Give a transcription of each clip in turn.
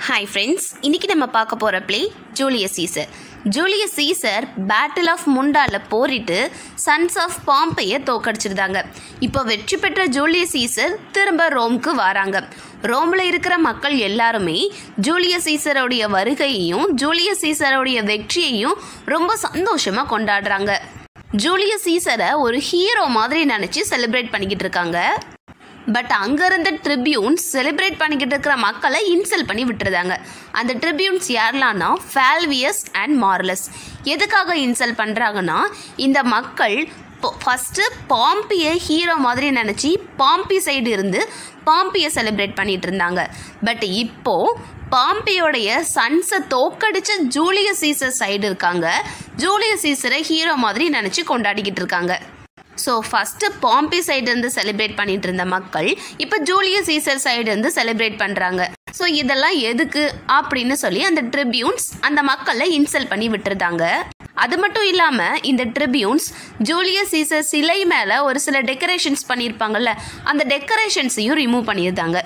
hi friends இன்னைக்கு நம்ம பார்க்க போகிற play Julius Caesar Julius Caesar battle of Munda போரிட்டு சன்ஸ் ஆஃப் பாம்பையை தோக்கடிச்சிருந்தாங்க இப்போ வெற்றி பெற்ற ஜூலியஸ் சீசர் திரும்ப ரோம்க்கு வராங்க ரோமில் இருக்கிற மக்கள் எல்லாருமே ஜூலியஸ் சீசருடைய வருகையையும் ஜூலியஸ் சீசருடைய வெற்றியையும் ரொம்ப சந்தோஷமாக கொண்டாடுறாங்க ஜூலியஸ் சீசரை ஒரு ஹீரோ மாதிரி நினச்சி செலிப்ரேட் பண்ணிக்கிட்டு இருக்காங்க பட் அங்க இருந்த ட்ரிபியூன்ஸ் செலிப்ரேட் பண்ணிக்கிட்டு இருக்கிற மக்களை இன்சல்ட் பண்ணி விட்டுருந்தாங்க அந்த ட்ரிபியூன்ஸ் யாரெல்லாம்னா ஃபேல்வியஸ் அண்ட் மார்லஸ் எதுக்காக இன்சல்ட் பண்ணுறாங்கன்னா இந்த மக்கள் ஃபஸ்ட்டு பாம்பியை ஹீரோ மாதிரி நினச்சி பாம்பி சைடு இருந்து பாம்பியை செலிப்ரேட் பண்ணிட்டு இருந்தாங்க பட் இப்போ பாம்பியோடைய சன்ஸை தோக்கடிச்ச ஜூலியஸ் சீசர் சைடு இருக்காங்க ஜூலியஸ் சீசரை ஹீரோ மாதிரி நினச்சி கொண்டாடிக்கிட்டு இருக்காங்க ஸோ ஃபஸ்ட்டு பாம்பி சைடு இருந்து செலிப்ரேட் பண்ணிட்டு இருந்த மக்கள் இப்போ ஜூலியஸ் சீசர் சைடு இருந்து செலிப்ரேட் பண்ணுறாங்க ஸோ இதெல்லாம் எதுக்கு அப்படின்னு சொல்லி அந்த ட்ரிபியூன்ஸ் அந்த மக்களை இன்சல்ட் பண்ணி விட்டுருந்தாங்க அது மட்டும் இல்லாமல் இந்த ட்ரிபியூன்ஸ் ஜூலியஸ் சீசர் சிலை மேலே ஒரு சில டெக்கரேஷன்ஸ் பண்ணியிருப்பாங்கல்ல அந்த டெக்கரேஷன்ஸையும் ரிமூவ் பண்ணியிருந்தாங்க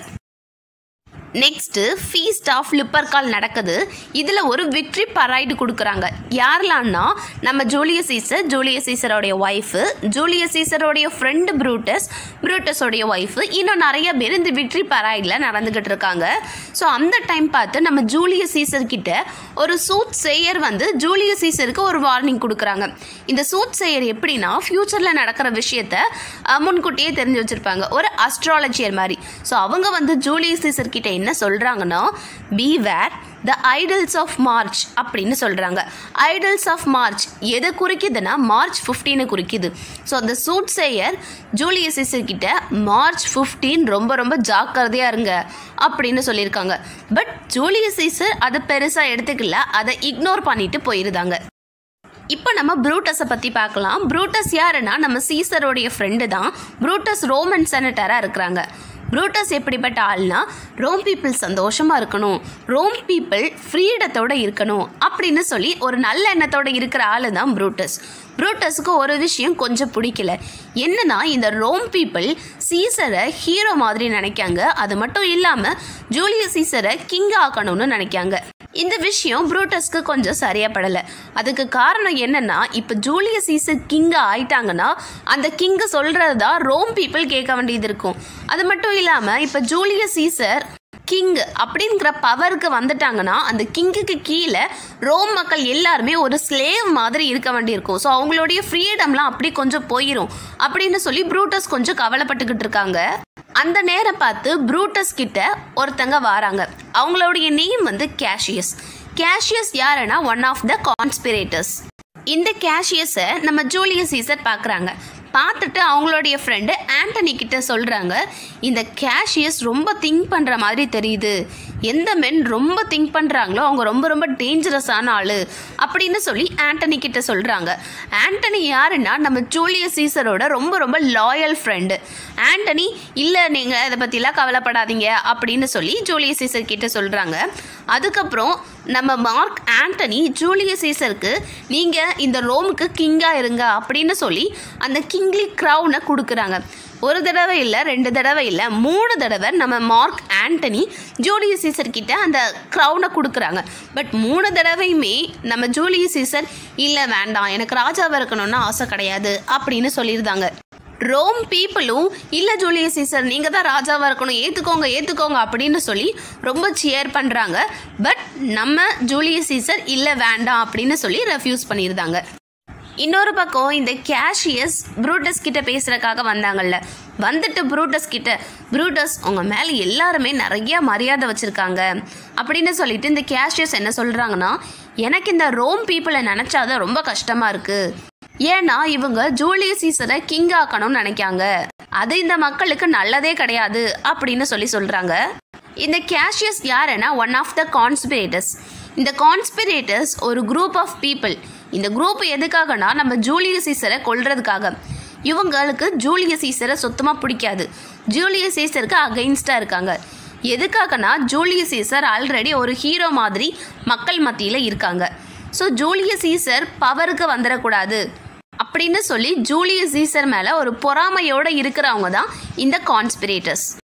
நெக்ஸ்ட்டு ஃபீஸ்ட் ஆஃப் லிப்பர்கால் நடக்குது இதில் ஒரு விக்ட்ரி பரைடு கொடுக்குறாங்க யாரெல்லாம்னா நம்ம ஜூலியஸ் சீசர் ஜூலியஸ் சீசரோடைய ஒய்ஃபு ஜூலியஸ் சீசரோடைய ஃப்ரெண்டு ப்ரூட்டஸ் ப்ரூட்டஸோடைய ஒய்ஃபு இன்னும் நிறைய பேர் இந்த விக்ட்ரி பரைடில் நடந்துக்கிட்டு இருக்காங்க ஸோ அந்த டைம் பார்த்து நம்ம ஜூலியஸ் சீசர் கிட்ட ஒரு சூட் சேயர் வந்து ஜூலியஸ் சீசருக்கு ஒரு வார்னிங் கொடுக்குறாங்க இந்த சூட் சேயர் எப்படின்னா ஃப்யூச்சரில் நடக்கிற விஷயத்த அஹ், முன்கூட்டியே தெரிஞ்சு வச்சுருப்பாங்க ஒரு அஸ்ட்ராலஜியர் மாதிரி ஸோ அவங்க வந்து ஜூலியஸ் சீசர் கிட்ட என்ன சொல்கிறாங்கன்னா beware the ides of March அப்படின்னு சொல்கிறாங்க ஐடல்ஸ் ஆஃப் மார்ச் எதை குறிக்குதுன்னா மார்ச் 15 குறிக்குது ஸோ அந்த சூட் சேயர் ஜூலியஸ் சீசர் கிட்ட மார்ச் 15 ரொம்ப ரொம்ப ஜாக்கிரதையாக இருங்க அப்படின்னு சொல்லியிருக்காங்க பட் ஜூலியஸ் சீசர் அதை பெருசாக எடுத்துக்கல அதை இக்னோர் பண்ணிட்டு போயிருந்தாங்க இப்போ நம்ம ப்ரூட்டஸை பற்றி பார்க்கலாம் ப்ரூட்டஸ் யாருன்னா நம்ம சீசரோடைய ஃப்ரெண்டு தான் ப்ரூட்டஸ் ரோமன் செனட்டராக இருக்கிறாங்க ப்ரூட்டஸ் எப்படிப்பட்ட ஆள்னா ரோம் பீப்புள் சந்தோஷமாக இருக்கணும் ரோம் பீப்புள் ஃப்ரீடத்தோட இருக்கணும் அப்படின்னு சொல்லி ஒரு நல்ல எண்ணத்தோட இருக்கிற ஆள் தான் ப்ரூட்டஸ் ப்ரூட்டஸுக்கு ஒரு விஷயம் கொஞ்சம் பிடிக்கல என்னன்னா இந்த ரோம் பீப்புள் சீசரை ஹீரோ மாதிரி நினைக்காங்க அது மட்டும் இல்லாமல் ஜூலியஸ் சீசரை கிங் ஆக்கணும்னு நினைக்காங்க இந்த விஷயம் ப்ரூட்டஸ்க்கு கொஞ்சம் சரியா படலை அதுக்கு காரணம் என்னன்னா இப்போ ஜூலியஸ் சீசர் கிங்கா ஆயிட்டாங்கன்னா அந்த கிங்கு சொல்றது தான் ரோம் பீப்புள் கேட்க வேண்டியது இருக்கும் அது மட்டும் இல்லாமல் இப்போ ஜூலியஸ் சீசர் கிங் அப்படிங்கிற பவருக்கு வந்துட்டாங்கன்னா அந்த கிங்குக்கு கீழே ரோம் மக்கள் எல்லாருமே ஒரு ஸ்லேவ் மாதிரி இருக்க வேண்டியிருக்கும் ஸோ அவங்களுடைய ஃப்ரீடம்லாம் அப்படி கொஞ்சம் போயிடும் அப்படின்னு சொல்லி ப்ரூட்டஸ் கொஞ்சம் கவலைப்பட்டுக்கிட்டு இருக்காங்க அந்த நேரம் பார்த்து ப்ரூட்டஸ் கிட்ட ஒருத்தங்க வராங்க அவங்களுடைய நேம் வந்து கேஷியஸ் கேஷியஸ் யாருன்னா ஒன் ஆஃப் த கான்ஸ்பிரேட்டர்ஸ் இந்த கேஷியஸை நம்ம ஜூலியஸ் சீசர் பார்க்குறாங்க பார்த்துட்டு அவங்களுடைய ஃப்ரெண்டு ஆண்டனி கிட்ட சொல்கிறாங்க இந்த கேஷியஸ் ரொம்ப திங்க் பண்ணுற மாதிரி தெரியுது எந்த மென் ரொம்ப திங்க் பண்ணுறாங்களோ அவங்க ரொம்ப ரொம்ப டேஞ்சரஸான ஆள் அப்படின்னு சொல்லி ஆண்டனி கிட்ட சொல்கிறாங்க ஆண்டனி யாருன்னா நம்ம ஜூலியஸ் சீசரோட ரொம்ப ரொம்ப லாயல் ஃப்ரெண்டு ஆண்டனி இல்லை நீங்கள் இதை பற்றிலாம் கவலைப்படாதீங்க அப்படின்னு சொல்லி ஜூலியஸ் சீசர் கிட்ட சொல்கிறாங்க அதுக்கப்புறம் நம்ம மார்க் ஆண்டனி ஜூலியஸ் சீசருக்கு நீங்கள் இந்த ரோமுக்கு கிங்காக இருங்க அப்படின்னு சொல்லி அந்த கிங்லி க்ரௌனை கொடுக்குறாங்க ஒரு தடவை இல்லை ரெண்டு தடவை இல்லை மூணு தடவை நம்ம மார்க் ஆண்டனி ஜூலியஸ் சீசர் கிட்ட அந்த க்ரௌனை கொடுக்குறாங்க பட் மூணு தடவையுமே நம்ம ஜூலியஸ் சீசர் இல்லை வேண்டாம் எனக்கு ராஜாவாக இருக்கணும்னு ஆசை கிடையாது அப்படின்னு சொல்லியிருந்தாங்க ரோம் பீப்புளும் இல்லை ஜூலியஸ் சீசர் நீங்கள் தான் ராஜாவாக இருக்கணும் ஏற்றுக்கோங்க ஏற்றுக்கோங்க அப்படின்னு சொல்லி ரொம்ப சியர் பண்ணுறாங்க பட் நம்ம ஜூலியஸ் சீசர் இல்லை வேண்டாம் அப்படின்னு சொல்லி ரெஃப்யூஸ் பண்ணியிருந்தாங்க இன்னொரு பக்கம் இந்த கேஷியஸ் ப்ரூட்டஸ் கிட்ட பேசுறதுக்காக வந்தாங்கல்ல வந்துட்டு ப்ரூட்டஸ் கிட்ட ப்ரூட்டஸ் உங்க மேல எல்லாருமே நிறைய மரியாதை வச்சிருக்காங்க அப்படின்னு சொல்லிட்டு இந்த கேஷியஸ் என்ன சொல்றாங்கன்னா எனக்கு இந்த ரோம் பீப்புளை நினைச்சாதான் ரொம்ப கஷ்டமா இருக்கு ஏன்னா இவங்க ஜூலியஸ் சீசரை கிங் ஆக்கணும்னு நினைக்காங்க அது இந்த மக்களுக்கு நல்லதே கிடையாது அப்படின்னு சொல்லி சொல்றாங்க இந்த கேஷியஸ் யாருன்னா ஒன் ஆஃப் த கான்ஸ்பிரேட்டர்ஸ் இந்த கான்ஸ்பிரேட்டர்ஸ் ஒரு குரூப் ஆஃப் பீப்புள் இந்த குரூப் எதுக்காகனா நம்ம ஜூலியஸ் சீசரை கொல்றதுக்காக இவங்களுக்கு ஜூலியஸ் சீசரை சுத்தமாக பிடிக்காது ஜூலியஸ் சீசருக்கு அகைன்ஸ்டாக இருக்காங்க எதுக்காகனா ஜூலியஸ் சீசர் ஆல்ரெடி ஒரு ஹீரோ மாதிரி மக்கள் மத்தியில் இருக்காங்க ஸோ ஜூலியஸ் சீசர் பவருக்கு வந்துடக்கூடாது அப்படின்னு சொல்லி ஜூலியஸ் சீசர் மேலே ஒரு பொறாமையோடு இருக்கிறவங்க தான் இந்த கான்ஸ்பிரேட்டர்ஸ்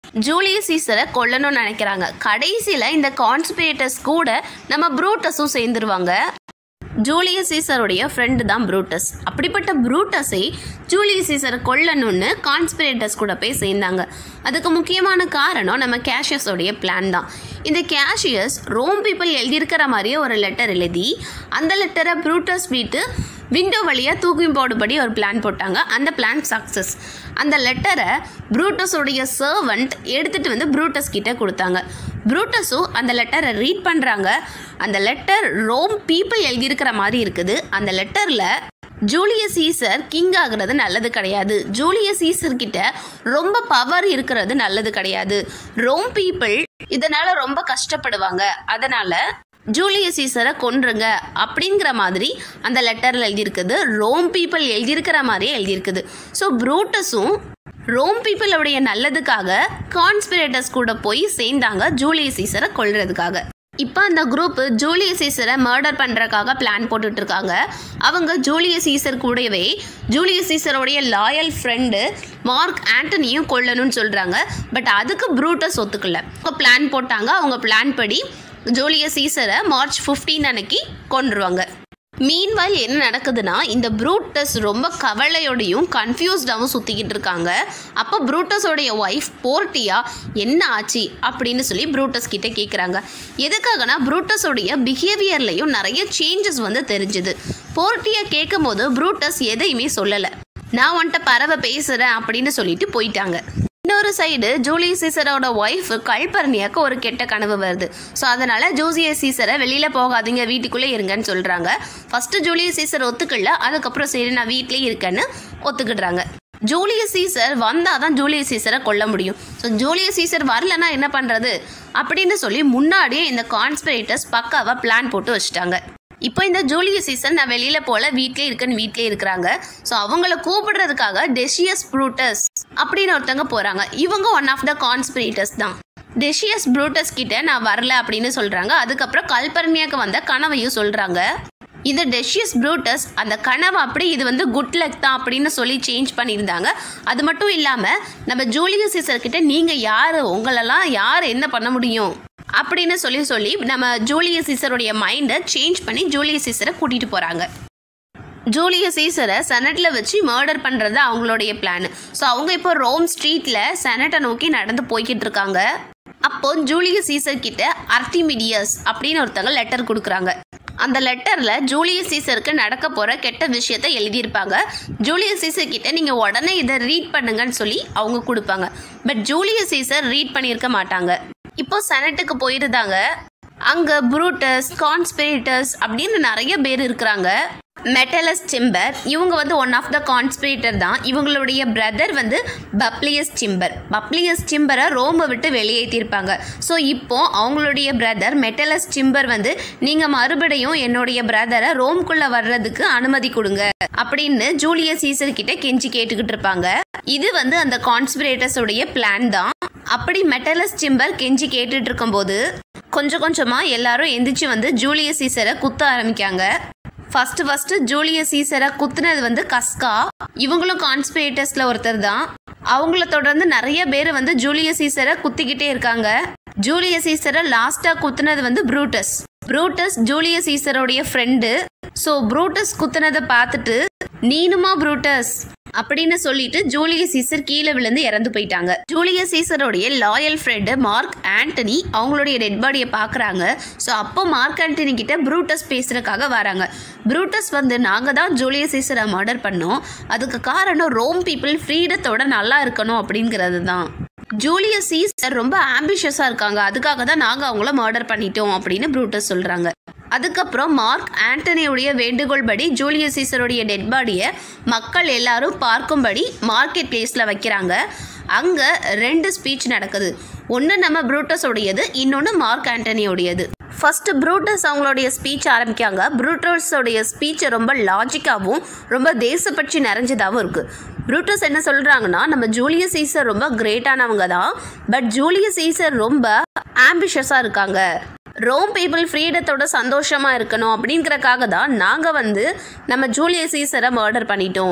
ஜூலியஸ் சீசரை கொல்லணும்னு நினைக்கிறாங்க கடைசியில் இந்த கான்ஸ்பிரேட்டர்ஸ் கூட நம்ம ப்ரூட்டஸும் சேர்ந்துருவாங்க ஜூலியஸ் சீசருடைய ஃப்ரெண்டு தான் ப்ரூட்டஸ் அப்படிப்பட்ட ப்ரூட்டஸை ஜூலியஸ் சீசரை கொல்லணும்னு கான்ஸ்பிரேட்டர்ஸ் கூட போய் சேர்ந்தாங்க அதுக்கு முக்கியமான காரணம் நம்ம கேஷியஸோடைய பிளான் தான் இந்த கேஷியஸ் ரோம் பீப்புள் எழுதியிருக்கிற மாதிரியே ஒரு லெட்டர் எழுதி அந்த லெட்டரை ப்ரூட்டஸ் வீட்டு விண்டோ வழியாக தூக்கி போடுபடி ஒரு பிளான் போட்டாங்க அந்த பிளான் சக்ஸஸ் அந்த லெட்டரை ப்ரூட்டஸோடைய சர்வெண்ட் எடுத்துகிட்டு வந்து ப்ரூட்டஸ் கிட்ட கொடுத்தாங்க ப்ரூட்டஸும் அந்த லெட்டரை ரீட் பண்ணுறாங்க அந்த லெட்டர் ரோம் பீப்புள் எழுதியிருக்கிற மாதிரி இருக்குது அந்த லெட்டரில் ஜூலியஸ் சீசர் கிங் ஆகுறது நல்லது கிடையாது ஜூலியஸ் சீசர் கிட்ட ரொம்ப பவர் இருக்கிறது நல்லது கிடையாது ரோம் பீப்புள் இதனால ரொம்ப கஷ்டப்படுவாங்க அதனால ஜூலியஸ் சீசரை கொன்றுங்க அப்படிங்கிற மாதிரி அந்த லெட்டரில் எழுதியிருக்குது ரோம் பீப்புள் எழுதியிருக்கிற மாதிரியே எழுதியிருக்குது ஸோ ப்ரூட்டஸும் ரோம் பீப்புளுடைய நல்லதுக்காக கான்ஸ்பிரேட்டர்ஸ் கூட போய் சேர்ந்தாங்க ஜூலியஸ் சீசரை கொல்றதுக்காக இப்போ அந்த குரூப் ஜூலியஸ் சீசரை மர்டர் பண்ணுறதுக்காக பிளான் போட்டுட்டு இருக்காங்க அவங்க ஜூலியஸ் சீசர் கூடவே ஜூலியஸ் சீசருடைய லாயல் ஃப்ரெண்டு மார்க் ஆண்டனியும் கொல்லணும்னு சொல்கிறாங்க பட் அதுக்கு ப்ரூட்டஸ் ஒத்துக்கல அவங்க பிளான் போட்டாங்க அவங்க பிளான் படி ஜூலியஸ் சீசரை மார்ச் 15 அன்னைக்கு கொன்றுவாங்க மீன்வாயில் என்ன நடக்குதுன்னா இந்த ப்ரூட்டஸ் ரொம்ப கவலையோடையும் கன்ஃபியூஸ்டாகவும் சுற்றிக்கிட்டு இருக்காங்க அப்போ ப்ரூட்டஸோடைய ஒய்ஃப் போர்ட்டியா என்ன ஆச்சு அப்படின்னு சொல்லி ப்ரூட்டஸ் கிட்ட கேட்குறாங்க எதுக்காகனா ப்ரூட்டஸோடைய பிஹேவியர்லையும் நிறைய சேஞ்சஸ் வந்து தெரிஞ்சுது போர்ட்டியா கேட்கும் போது ப்ரூட்டஸ் எதையுமே சொல்லலை நான் உன்கிட்ட பறவை பேசுகிறேன் அப்படின்னு சொல்லிட்டு போயிட்டாங்க இன்னொரு சைடு ஜூலியஸ் சீசரோட ஒய்ஃப் கல்பர்னியாக்கு ஒரு கெட்ட கனவு வருது ஸோ அதனால ஜூசியஸ் சீசரை வெளியில போகாதீங்க வீட்டுக்குள்ளே இருங்கன்னு சொல்றாங்க ஃபர்ஸ்ட் ஜூலியஸ் சீசர் ஒத்துக்கல அதுக்கப்புறம் சரி நான் வீட்லயே இருக்கேன்னு ஒத்துக்கிடுறாங்க ஜூலியஸ் சீசர் வந்தால் தான் ஜூலியஸ் சீசரை கொல்ல முடியும் ஸோ ஜூலியஸ் சீசர் வரலன்னா என்ன பண்ணுறது அப்படின்னு சொல்லி முன்னாடியே இந்த கான்ஸ்பிரேட்டர்ஸ் பக்காவாக பிளான் போட்டு வச்சுட்டாங்க இப்போ இந்த ஜூலியஸ் சீசன் நான் வெளியில போல வீட்லயே இருக்கேன்னு வீட்லயே இருக்கிறாங்க ஸோ அவங்கள கூப்பிடுறதுக்காக டெசியஸ் ப்ரூட்டஸ் அப்படின்னு ஒருத்தவங்க போறாங்க இவங்க ஒன் ஆஃப் த கான்ஸ்பிரேட்டர்ஸ் தான் டெசியஸ் ப்ரூட்டஸ் கிட்ட நான் வரல அப்படின்னு சொல்றாங்க அதுக்கப்புறம் கல்பர்னியாக்கு வந்த கனவையும் சொல்றாங்க இந்த டெஷியஸ் ப்ரூட்டஸ் அந்த கனவு அப்படி இது வந்து குட் லக் தான் அப்படின்னு சொல்லி சேஞ்ச் பண்ணியிருந்தாங்க அது மட்டும் இல்லாமல் நம்ம ஜூலியஸ் சீசர் கிட்ட நீங்கள் யார் உங்களெல்லாம் யார் என்ன பண்ண முடியும் அப்படின்னு சொல்லி சொல்லி நம்ம ஜூலியஸ் சீசருடைய மைண்டை சேஞ்ச் பண்ணி ஜூலியஸ் சீசரை கூட்டிகிட்டு போகிறாங்க ஜூலியஸ் சீசரை செனட்டில் வச்சு மர்டர் பண்ணுறது அவங்களுடைய பிளான் ஸோ அவங்க இப்போ ரோம் ஸ்ட்ரீட்டில் செனட்டை நோக்கி நடந்து போய்கிட்டு இருக்காங்க அப்போ ஜூலியஸ் சீசர் கிட்ட அர்டிமிடியஸ் அப்படின்னு ஒருத்தங்க லெட்டர் கொடுக்குறாங்க அந்த லெட்டரில் ஜூலியஸ் சீசருக்கு நடக்க போகிற கெட்ட விஷயத்தை எழுதியிருப்பாங்க ஜூலியஸ் சீசர் கிட்ட நீங்கள் உடனே இதை ரீட் பண்ணுங்கன்னு சொல்லி அவங்க கொடுப்பாங்க பட் ஜூலியஸ் சீசர் ரீட் பண்ணியிருக்க மாட்டாங்க இப்போ செனட்டுக்கு போயிருந்தாங்க அங்கே ப்ரூட்டஸ் கான்ஸ்பிரேட்டர்ஸ் அப்படின்னு நிறைய பேர் இருக்கிறாங்க மெட்டலஸ் சிம்பர் இவங்க வந்து ஒன் ஆஃப் த கான்ஸ்பிரேட்டர் தான் இவங்களுடைய பிரதர் வந்து பப்ளியஸ் சிம்பர் பப்ளியஸ் சிம்பரை ரோமை விட்டு வெளியேற்றிருப்பாங்க ஸோ இப்போ அவங்களுடைய பிரதர் மெட்டலஸ் சிம்பர் வந்து நீங்கள் மறுபடியும் என்னுடைய பிரதரை ரோம்குள்ளே வர்றதுக்கு அனுமதி கொடுங்க அப்படின்னு ஜூலியஸ் சீசர் கிட்ட கெஞ்சி கேட்டுக்கிட்டு இருப்பாங்க இது வந்து அந்த கான்ஸ்பிரேட்டர்ஸோடைய பிளான் தான் அப்படி மெட்டலஸ் சிம்பர் கெஞ்சி கேட்டுட்டு இருக்கும்போது கொஞ்சம் கொஞ்சமா எல்லாரும் எந்திரிச்சு வந்து ஜூலியஸ் சீசரை குத்த ஆரம்பிக்காங்க ஃபர்ஸ்ட் ஃபர்ஸ்ட் ஜூலியஸ் சீசரை குத்துனது வந்து கஸ்கா இவங்களும் கான்ஸ்பிரேட்டர்ஸ்ல ஒருத்தர் தான் அவங்கள தொடர்ந்து நிறைய பேர் வந்து ஜூலியஸ் சீசரை குத்திக்கிட்டே இருக்காங்க ஜூலியஸ் சீசரை லாஸ்டா குத்துனது வந்து ப்ரூட்டஸ் ப்ரூட்டஸ் ஜூலியஸ் சீசரோடைய ஃப்ரெண்டு ஸோ ப்ரூட்டஸ் குத்துனதை பார்த்துட்டு நீனுமா ப்ரூட்டஸ் அப்படின்னு சொல்லிட்டு ஜூலியஸ் சீசர் கீழே விழுந்து இறந்து போயிட்டாங்க ஜூலியஸ் சீசருடைய லாயல் ஃப்ரெண்டு மார்க் ஆண்டனி அவங்களுடைய டெட் பாடியை பார்க்குறாங்க ஸோ அப்போ மார்க் ஆண்டனி கிட்ட ப்ரூட்டஸ் பேசுறதுக்காக வராங்க ப்ரூட்டஸ் வந்து நாங்கள் தான் ஜூலியஸ் சீசரை மர்டர் பண்ணோம் அதுக்கு காரணம் ரோம் பீப்புள் ஃப்ரீடத்தோட நல்லா இருக்கணும் அப்படிங்கிறது தான் ஜூலியஸ் சீசர் ரொம்ப ஆம்பிஷியஸாக இருக்காங்க அதுக்காக தான் நாங்கள் அவங்கள மர்டர் பண்ணிட்டோம் அப்படின்னு ப்ரூட்டஸ் சொல்கிறாங்க அதுக்கப்புறம் மார்க் ஆண்டனியுடைய வேண்டுகோள் படி ஜூலியஸ் சீசருடைய டெட் பாடியை மக்கள் எல்லாரும் பார்க்கும்படி மார்க்கெட் பிளேஸில் வைக்கிறாங்க அங்கே ரெண்டு ஸ்பீச் நடக்குது ஒன்று நம்ம ப்ரூட்டஸோடையது இன்னொன்று மார்க் ஆண்டனியோடையது ஃபர்ஸ்ட் ப்ரூட்டஸ் அவங்களுடைய ஸ்பீச் ஆரம்பிக்காங்க ப்ரூட்டஸோடைய ஸ்பீச் ரொம்ப லாஜிக்காகவும் ரொம்ப தேசப்பற்றி நிறைஞ்சதாகவும் இருக்குது ப்ரூட்டஸ் என்ன சொல்கிறாங்கன்னா நம்ம ஜூலியஸ் சீசர் ரொம்ப கிரேட்டானவங்க தான் பட் ஜூலியஸ் சீசர் ரொம்ப ஆம்பிஷியஸாக இருக்காங்க ரோம் பீப்புள் ஃப்ரீடத்தோட சந்தோஷமாக இருக்கணும் அப்படிங்கிறக்காக தான் நாங்கள் வந்து நம்ம ஜூலியஸ் சீசரை மர்டர் பண்ணிட்டோம்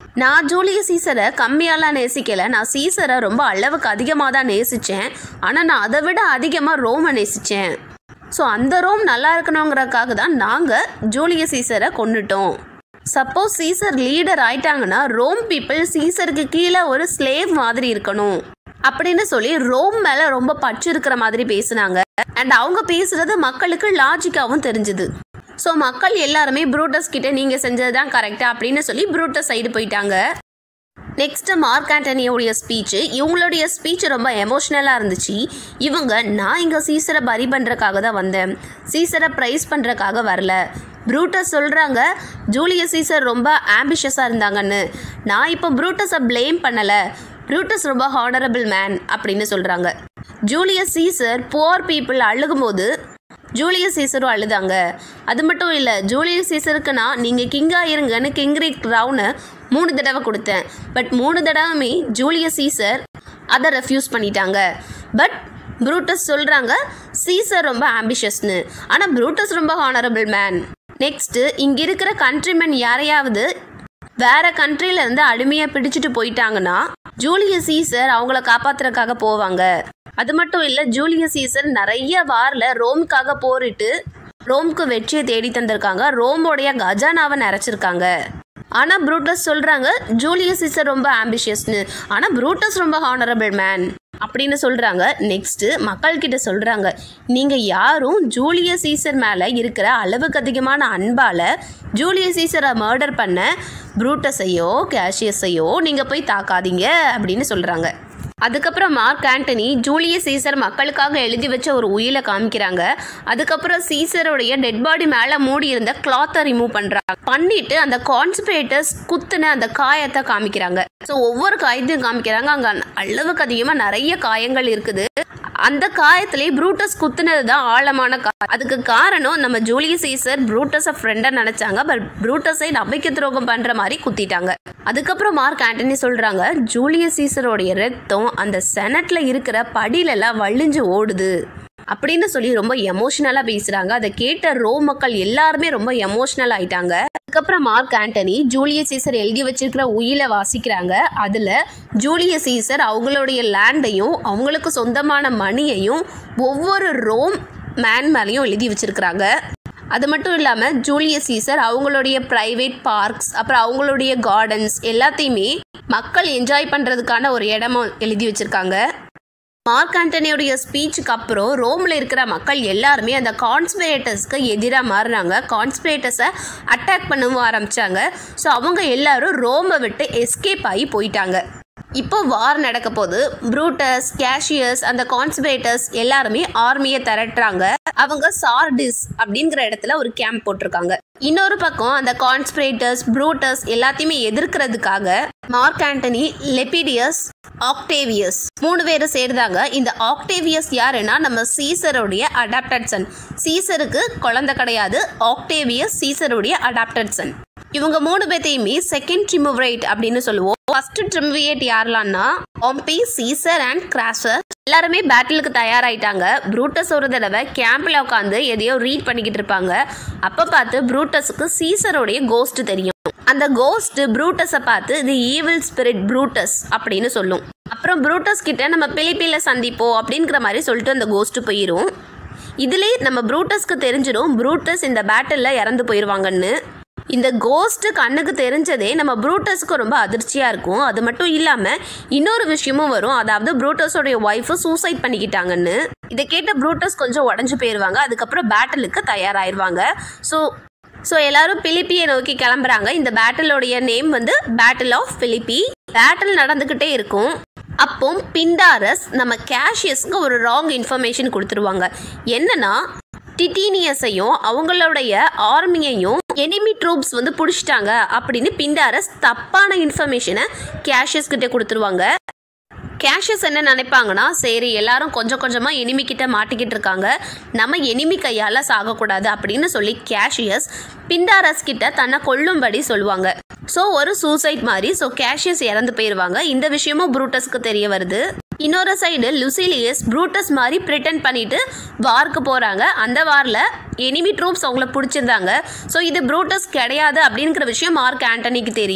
நான் ஜூலியஸ் சீசரை கம்மியாலாம் நேசிக்கல நான் சீசரை ரொம்ப அளவுக்கு அதிகமாக தான் நேசித்தேன் ஆனால் நான் அதை விட அதிகமாக ரோமை நேசித்தேன் ஸோ அந்த ரோம் நல்லா இருக்கணுங்கிறதுக்காக தான் நாங்கள் ஜூலியஸ் சீசரை கொண்டுட்டோம் சப்போஸ் சீசர் லீடர் ஆயிட்டாங்கன்னா ரோம் பீப்புள் சீசருக்கு கீழே ஒரு ஸ்லேவ் மாதிரி இருக்கணும் அப்படின்னு சொல்லி ரோம் மேல ரொம்ப பற்று இருக்கிற மாதிரி பேசுனாங்க அண்ட் அவங்க பேசுறது மக்களுக்கு லாஜிக்காவும் தெரிஞ்சுது ஸோ மக்கள் எல்லாருமே ப்ரூட்டஸ் கிட்ட நீங்க செஞ்சது தான் கரெக்டா அப்படின்னு சொல்லி ப்ரூட்டஸ் சைடு போயிட்டாங்க நெக்ஸ்ட் மார்க் ஆண்டனியோடைய ஸ்பீச் இவங்களுடைய ஸ்பீச் ரொம்ப எமோஷ்னலாக இருந்துச்சு இவங்க நான் இங்கே சீசரை பரி பண்ணுறக்காக தான் வந்தேன் சீசரை ப்ரைஸ் பண்ணுறக்காக வரல ப்ரூட்டஸ் சொல்கிறாங்க ஜூலியஸ் சீசர் ரொம்ப ஆம்பிஷியஸாக இருந்தாங்கன்னு நான் இப்போ ப்ரூட்டஸை ப்ளேம் பண்ணலை ப்ரூட்டஸ் ரொம்ப ஹானரபிள் மேன் அப்படின்னு சொல்கிறாங்க ஜூலியஸ் சீசர் புவர் பீப்புள் அழுகும்போது ஜூலியஸ் சீசரும் அழுதாங்க அது மட்டும் இல்லை ஜூலியஸ் சீசருக்கு நான் நீங்கள் கிங்காக இருங்கன்னு கிங்ரி க்ரௌனை மூணு தடவை கொடுத்தேன் பட் மூணு தடவையுமே ஜூலியஸ் சீசர் அதை ரெஃப்யூஸ் பண்ணிட்டாங்க பட் ப்ரூட்டஸ் சொல்கிறாங்க சீசர் ரொம்ப ஆம்பிஷியஸ்னு ஆனால் ப்ரூட்டஸ் ரொம்ப ஹானரபிள் மேன் நெக்ஸ்ட்டு இங்கே இருக்கிற கண்ட்ரிமேன் யாரையாவது வேற கண்ட்ரில இருந்து அடிமையா பிடிச்சிட்டு போயிட்டாங்கன்னா ஜூலியஸ் சீசர் அவங்கள காப்பாத்துறதுக்காக போவாங்க அது மட்டும் இல்ல ஜூலியஸ் சீசர் நிறைய வார்ல ரோமுக்காக போரிட்டு ரோம்க்கு வெற்றியை தேடி தந்திருக்காங்க ரோமோடைய கஜானாவை நிறைச்சிருக்காங்க ஆனா ப்ரூட்டஸ் சொல்றாங்க ஜூலியஸ் சீசர் ரொம்ப ஆம்பிஷியஸ்னு ஆனா ப்ரூட்டஸ் ரொம்ப ஹானரபிள் மேன் அப்படின்னு சொல்றாங்க நெக்ஸ்ட் மக்கள் கிட்ட சொல்றாங்க நீங்க யாரும் ஜூலியஸ் சீசர் மேல இருக்கிற அளவுக்கு அதிகமான அன்பால ஜூலியஸ் சீசரை மர்டர் பண்ண ப்ரூட்டஸையோ கேஷியஸையோ நீங்க போய் தாக்காதீங்க அப்படின்னு சொல்றாங்க அதுக்கப்புறம் மார்க் ஆண்டனி ஜூலியஸ் சீசர் மக்களுக்காக எழுதி வச்ச ஒரு உயிலை காமிக்கிறாங்க அதுக்கப்புறம் சீசருடைய டெட் பாடி மேலே மூடி இருந்த கிளாத்தை ரிமூவ் பண்ணுறாங்க பண்ணிட்டு அந்த கான்ஸ்பிரேட்டர்ஸ் குத்துன அந்த காயத்தை காமிக்கிறாங்க ஸோ ஒவ்வொரு காயத்தையும் காமிக்கிறாங்க அங்கே அளவுக்கு அதிகமாக நிறைய காயங்கள் இருக்குது அந்த காயத்திலே ப்ரூட்டஸ் குத்துனது தான் ஆழமான காயம் அதுக்கு காரணம் நம்ம ஜூலியஸ் சீசர் ப்ரூட்டஸை ஃப்ரெண்டாக நினச்சாங்க பட் ப்ரூட்டஸை நம்பிக்கை துரோகம் பண்ணுற மாதிரி குத்திட்டாங்க அதுக்கப்புறம் மார்க் ஆண்டனி சொல்கிறாங்க ஜூலியஸ் சீசரோடைய ரத்தம் அந்த செனட்டில் இருக்கிற படியிலெல்லாம் வழிஞ்சு ஓடுது அப்படின்னு சொல்லி ரொம்ப எமோஷனலாக பேசுகிறாங்க அதை கேட்ட ரோ மக்கள் எல்லாருமே ரொம்ப எமோஷனல் ஆயிட்டாங்க அதுக்கப்புறம் மார்க் ஆண்டனி ஜூலியஸ் சீசர் எழுதி வச்சிருக்கிற உயிலை வாசிக்கிறாங்க அதில் ஜூலியஸ் சீசர் அவங்களுடைய லேண்டையும் அவங்களுக்கு சொந்தமான மணியையும் ஒவ்வொரு ரோம் மேன் மேலேயும் எழுதி வச்சிருக்கிறாங்க அது மட்டும் இல்லாமல் ஜூலியஸ் சீசர் அவங்களுடைய ப்ரைவேட் பார்க்ஸ் அப்புறம் அவங்களுடைய கார்டன்ஸ் எல்லாத்தையுமே மக்கள் என்ஜாய் பண்ணுறதுக்கான ஒரு இடமும் எழுதி வச்சுருக்காங்க மார்க் ஆண்டனியோடைய ஸ்பீச்சுக்கு அப்புறம் ரோமில் இருக்கிற மக்கள் எல்லாருமே அந்த கான்ஸ்பிரேட்டர்ஸ்க்கு எதிராக மாறினாங்க கான்ஸ்பிரேட்டர்ஸை அட்டாக் பண்ணவும் ஆரம்பித்தாங்க ஸோ அவங்க எல்லாரும் ரோமை விட்டு எஸ்கேப் ஆகி போயிட்டாங்க இப்போ வார் நடக்க போது ப்ரூட்டஸ் கேஷியஸ் அந்த கான்ஸ்பிரேட்டர்ஸ் எல்லாருமே ஆர்மியை திரட்டுறாங்க அவங்க சார்டிஸ் அப்படிங்கிற இடத்துல ஒரு கேம்ப் போட்டிருக்காங்க இன்னொரு பக்கம் அந்த கான்ஸ்பிரேட்டர்ஸ் ப்ரூட்டஸ் எல்லாத்தையுமே எதிர்க்கிறதுக்காக மார்க் ஆண்டனி லெபிடியஸ் ஆக்டேவியஸ் மூணு பேர் சேர்ந்தாங்க இந்த ஆக்டேவியஸ் யாருன்னா நம்ம சீசருடைய அடாப்டட் சன் சீசருக்கு குழந்தை கிடையாது ஆக்டேவியஸ் சீசருடைய அடாப்டட் சன் இவங்க மூணு பேர்த்தையுமே செகண்ட் ட்ரிமுவரேட் அப்படின்னு சொல்லுவோம் ஃபர்ஸ்ட் ட்ரிமுவியேட் யாரெல்லாம்னா ஒம்பி சீசர் அண்ட் கிராசர் எல்லாருமே பேட்டிலுக்கு தயாராயிட்டாங்க ப்ரூட்டஸ் ஒரு தடவை கேம்பில் உட்காந்து எதையோ ரீட் பண்ணிக்கிட்டு இருப்பாங்க அப்போ பார்த்து ப்ரூட்டஸுக்கு சீசருடைய கோஸ்ட் தெரியும் அந்த கோஸ்ட் ப்ரூட்டஸை பார்த்து தி ஈவில் ஸ்பிரிட் ப்ரூட்டஸ் அப்படின்னு சொல்லும் அப்புறம் ப்ரூட்டஸ் கிட்ட நம்ம பிலிப்பியில் சந்திப்போம் அப்படிங்கிற மாதிரி சொல்லிட்டு அந்த கோஸ்ட் போயிடும் இதுலேயே நம்ம ப்ரூட்டஸ்க்கு தெரிஞ்சிடும் ப்ரூட்டஸ் இந்த பேட்டிலில் இறந்து போயிடுவாங்கன்னு இந்த கோஸ்ட் கண்ணுக்கு தெரிஞ்சதே நம்ம ப்ரூட்டஸ்க்கு ரொம்ப அதிர்ச்சியாக இருக்கும் அது மட்டும் இல்லாமல் இன்னொரு விஷயமும் வரும் அதாவது ப்ரூட்டஸோடைய ஒய்ஃபு சூசைட் பண்ணிக்கிட்டாங்கன்னு இதை கேட்ட ப்ரூட்டஸ் கொஞ்சம் உடஞ்சு போயிடுவாங்க அதுக்கப்புறம் பேட்டிலுக்கு தயாராகிடுவாங்க ஸோ ஸோ எல்லாரும் பிலிப்பியை நோக்கி கிளம்புறாங்க இந்த பேட்டிலோடைய நேம் வந்து பேட்டில் ஆஃப் பிலிப்பி பேட்டில் நடந்துக்கிட்டே இருக்கும் அப்போ பிண்டாரஸ் நம்ம கேஷியஸ்க்கு ஒரு ராங் இன்ஃபர்மேஷன் கொடுத்துருவாங்க என்னன்னா டிட்டீனியஸையும் அவங்களுடைய ஆர்மியையும் எனிமி ட்ரூப்ஸ் வந்து பிடிச்சிட்டாங்க அப்படின்னு பிண்டாரஸ் தப்பான இன்ஃபர்மேஷனை கேஷியஸ் கிட்ட கொடுத்துருவாங்க கேஷியஸ் என்ன நினைப்பாங்கன்னா சரி எல்லாரும் கொஞ்சம் கொஞ்சமாக எனிமி கிட்ட மாட்டிக்கிட்டு இருக்காங்க நம்ம எனிமி கையால் சாகக்கூடாது அப்படின்னு சொல்லி கேஷியஸ் பிண்டாரஸ் கிட்ட தன்னை கொல்லும்படி சொல்லுவாங்க ஸோ ஒரு சூசைட் மாதிரி ஸோ கேஷியஸ் இறந்து போயிடுவாங்க இந்த விஷயமும் ப்ரூட்டஸ்க்கு தெரிய வருது இன்னொரு சைடு லுசிலியஸ் ப்ரூட்டஸ் மாதிரி ப்ரிட்டன் பண்ணிட்டு வார்க்கு போகிறாங்க அந்த வாரில் எனிமி ட்ரூப்ஸ் அவங்கள பிடிச்சிருந்தாங்க ஸோ இது ப்ரூட்டஸ் கிடையாது அப்படிங்கிற விஷயம் மார்க் ஆண்டனிக்கு தெரியும்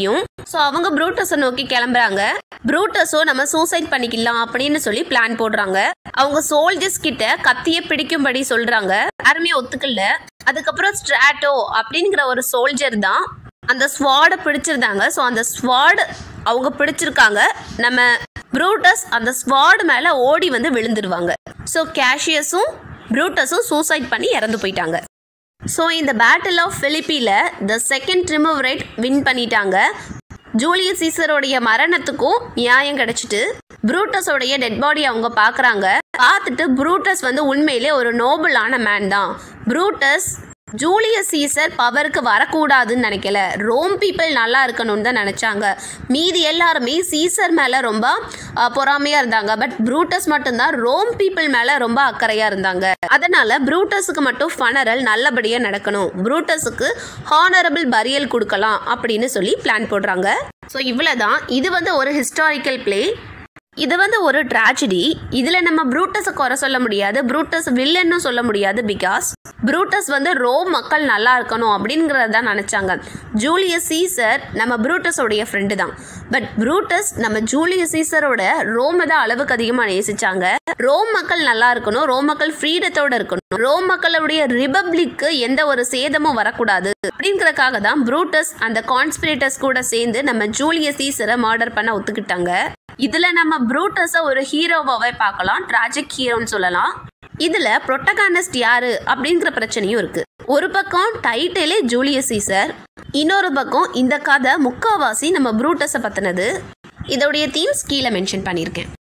ஸோ அவங்க ப்ரூட்டஸை நோக்கி கிளம்புறாங்க ப்ரூட்டஸோ நம்ம சூசைட் பண்ணிக்கலாம் அப்படின்னு சொல்லி பிளான் போடுறாங்க அவங்க சோல்ஜர்ஸ் கிட்ட கத்திய பிடிக்கும்படி சொல்றாங்க யாருமே ஒத்துக்கல அதுக்கப்புறம் ஸ்ட்ராட்டோ அப்படிங்கிற ஒரு சோல்ஜர் தான் அந்த ஸ்வாடை பிடிச்சிருந்தாங்க ஸோ அந்த ஸ்வாட் அவங்க பிடிச்சிருக்காங்க நம்ம ப்ரூட்டஸ் அந்த ஸ்வாட் மேலே ஓடி வந்து விழுந்துருவாங்க ஸோ கேஷியஸும் ப்ரூட்டஸும் சூசைட் பண்ணி இறந்து போயிட்டாங்க ஸோ இந்த பேட்டில் ஆஃப் பிலிப்பியில் த செகண்ட் ட்ரிமோவரைட் வின் பண்ணிட்டாங்க ஜூலியஸ் சீசரோடைய மரணத்துக்கும் நியாயம் கிடைச்சிட்டு ப்ரூட்டஸோடைய டெட் பாடி அவங்க பார்க்குறாங்க பார்த்துட்டு ப்ரூட்டஸ் வந்து உண்மையிலே ஒரு நோபலான மேன் தான் ப்ரூட்டஸ் ஜூலியஸ் சீசர் பவருக்கு வரக்கூடாதுன்னு நினைக்கல ரோம் பீப்புள் நல்லா இருக்கணும்னு தான் நினச்சாங்க மீதி எல்லாருமே சீசர் மேலே ரொம்ப பொறாமையாக இருந்தாங்க பட் ப்ரூட்டஸ் மட்டும்தான் ரோம் பீப்புள் மேலே ரொம்ப அக்கறையாக இருந்தாங்க அதனால ப்ரூட்டஸுக்கு மட்டும் ஃபனரல் நல்லபடியாக நடக்கணும் ப்ரூட்டஸுக்கு ஹானரபிள் பரியல் கொடுக்கலாம் அப்படின்னு சொல்லி பிளான் போடுறாங்க ஸோ இவ்வளோதான் இது வந்து ஒரு ஹிஸ்டாரிக்கல் பிளே இது வந்து ஒரு ட்ராஜடி இதில் நம்ம ப்ரூட்டஸை குறை சொல்ல முடியாது ப்ரூட்டஸ் வில்லன்னு சொல்ல முடியாது பிகாஸ் ப்ரூட்டஸ் வந்து ரோம் மக்கள் நல்லா இருக்கணும் அப்படிங்கிறத தான் நினச்சாங்க ஜூலியஸ் சீசர் நம்ம ப்ரூட்டஸோடைய ஃப்ரெண்டு தான் பட் ப்ரூட்டஸ் நம்ம ஜூலியஸ் சீசரோட ரோமை தான் அளவுக்கு அதிகமாக நேசிச்சாங்க ரோம் மக்கள் நல்லா இருக்கணும் ரோம் மக்கள் ஃப்ரீடத்தோட இருக்கணும் ரோம் மக்களுடைய ரிபப்ளிக்கு எந்த ஒரு சேதமும் வரக்கூடாது அப்படிங்கிறதுக்காக தான் ப்ரூட்டஸ் அந்த கான்ஸ்பிரேட்டர்ஸ் கூட சேர்ந்து நம்ம ஜூலியஸ் சீசரை மர்டர் பண்ண ஒத்துக்கிட்டாங்க இதுல நம்ம ப்ரூட்டஸை ஒரு ஹீரோவாவே பார்க்கலாம் ட்ராஜிக் ஹீரோன்னு சொல்லலாம் இதுல புரொட்டகானஸ்ட் யாரு அப்படிங்கிற பிரச்சனையும் இருக்கு ஒரு பக்கம் டைட்டிலே ஜூலியஸ் சீசர் இன்னொரு பக்கம் இந்த கதை முக்காவாசி நம்ம ப்ரூட்டஸை பத்தினது இதோடைய தீம்ஸ் கீழே மென்ஷன் பண்ணியிருக்கேன்